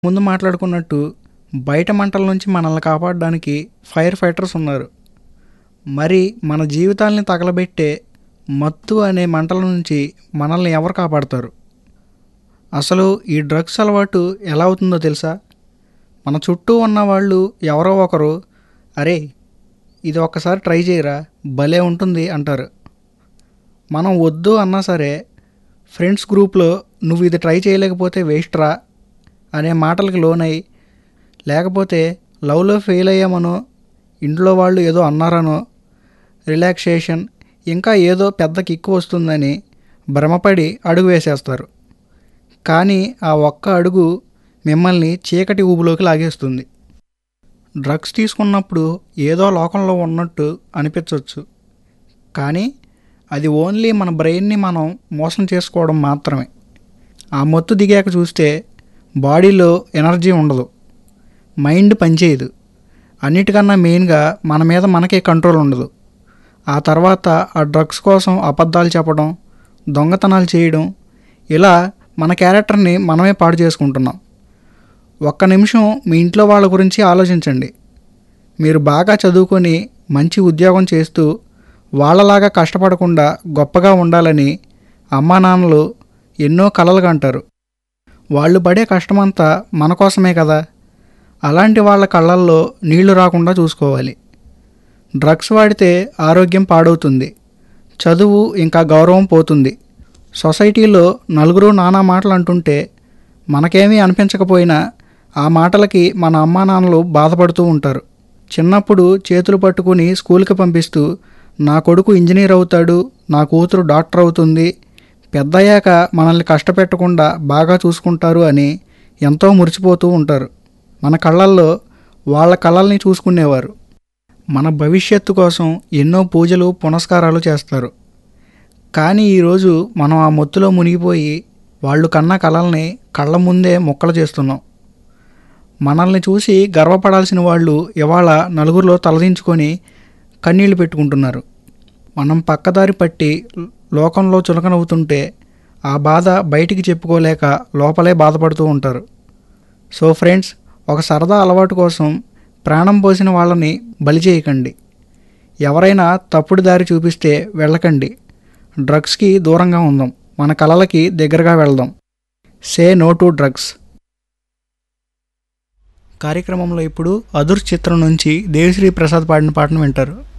ముందు మాట్లాడుకున్నట్టు బయట మంటల నుంచి మనల్ని కాపాడడానికి ఫైర్ ఫైటర్స్ ఉన్నారు మరి మన జీవితాల్ని తగలబెట్టే మత్తు అనే మంటల నుంచి మనల్ని ఎవరు కాపాడతారు అసలు ఈ డ్రగ్స్ అలవాటు ఎలా అవుతుందో తెలుసా మన చుట్టూ ఉన్న వాళ్ళు ఎవరో ఒకరు అరే ఇది ఒక్కసారి ట్రై చేయరా భలే ఉంటుంది అంటారు మనం వద్దు అన్నా సరే ఫ్రెండ్స్ గ్రూప్లో నువ్వు ఇది ట్రై చేయలేకపోతే వేస్ట్ రా అనే మాటలకి లోనై లేకపోతే లవ్లో ఫెయిల్ అయ్యామనో ఇంట్లో వాళ్ళు ఏదో అన్నారనో రిలాక్సేషన్ ఇంకా ఏదో పెద్ద కిక్కు వస్తుందని భ్రమపడి అడుగు వేసేస్తారు కానీ ఆ ఒక్క అడుగు మిమ్మల్ని చీకటి ఊబులోకి లాగేస్తుంది డ్రగ్స్ తీసుకున్నప్పుడు ఏదో లోకంలో ఉన్నట్టు అనిపించవచ్చు కానీ అది ఓన్లీ మన బ్రెయిన్ని మనం మోసం చేసుకోవడం మాత్రమే ఆ మత్తు దిగాక చూస్తే బాడీలో ఎనర్జీ ఉండదు మైండ్ పనిచేయదు అన్నిటికన్నా మెయిన్గా మన మీద మనకే కంట్రోల్ ఉండదు ఆ తర్వాత ఆ డ్రగ్స్ కోసం అబద్ధాలు చెప్పడం దొంగతనాలు చేయడం ఇలా మన క్యారెక్టర్ని మనమే పాడు చేసుకుంటున్నాం ఒక్క నిమిషం మీ ఇంట్లో వాళ్ళ గురించి ఆలోచించండి మీరు బాగా చదువుకొని మంచి ఉద్యోగం చేస్తూ వాళ్ళలాగా కష్టపడకుండా గొప్పగా ఉండాలని అమ్మా నాన్నలు ఎన్నో కలలు కంటారు వాళ్ళు పడే కష్టమంతా మన కోసమే కదా అలాంటి వాళ్ళ కళ్ళల్లో నీళ్లు రాకుండా చూసుకోవాలి డ్రగ్స్ వాడితే ఆరోగ్యం పాడవుతుంది చదువు ఇంకా గౌరవం పోతుంది సొసైటీలో నలుగురు నానా మాటలు అంటుంటే మనకేమీ అనిపించకపోయినా ఆ మాటలకి మన అమ్మా నాన్నలు బాధపడుతూ ఉంటారు చిన్నప్పుడు చేతులు పట్టుకుని స్కూల్కి పంపిస్తూ నా కొడుకు ఇంజనీర్ అవుతాడు నా కూతురు డాక్టర్ అవుతుంది పెద్దయ్యాక మనల్ని కష్టపెట్టకుండా బాగా చూసుకుంటారు అని ఎంతో మురిసిపోతూ ఉంటారు మన కళ్ళల్లో వాళ్ళ కళల్ని చూసుకునేవారు మన భవిష్యత్తు కోసం ఎన్నో పూజలు పునస్కారాలు చేస్తారు కానీ ఈరోజు మనం ఆ మొత్తులో మునిగిపోయి వాళ్ళు కన్న కళల్ని కళ్ళ ముందే మొక్కలు చేస్తున్నాం మనల్ని చూసి గర్వపడాల్సిన వాళ్ళు ఇవాళ నలుగురిలో తలదించుకొని కన్నీళ్లు పెట్టుకుంటున్నారు మనం పక్కదారి పట్టి లోకంలో చులకనవుతుంటే ఆ బాధ బయటికి చెప్పుకోలేక లోపలే బాధపడుతూ ఉంటారు సో ఫ్రెండ్స్ ఒక సరదా అలవాటు కోసం ప్రాణం పోసిన వాళ్ళని బలి చేయకండి ఎవరైనా తప్పుడు దారి చూపిస్తే వెళ్ళకండి డ్రగ్స్కి దూరంగా ఉందాం మన కళలకి దగ్గరగా వెళ్దాం సే నో టు డ్రగ్స్ కార్యక్రమంలో ఇప్పుడు అదుర్ చిత్రం నుంచి దేవిశ్రీ ప్రసాద్ పాడిన పాటను వింటారు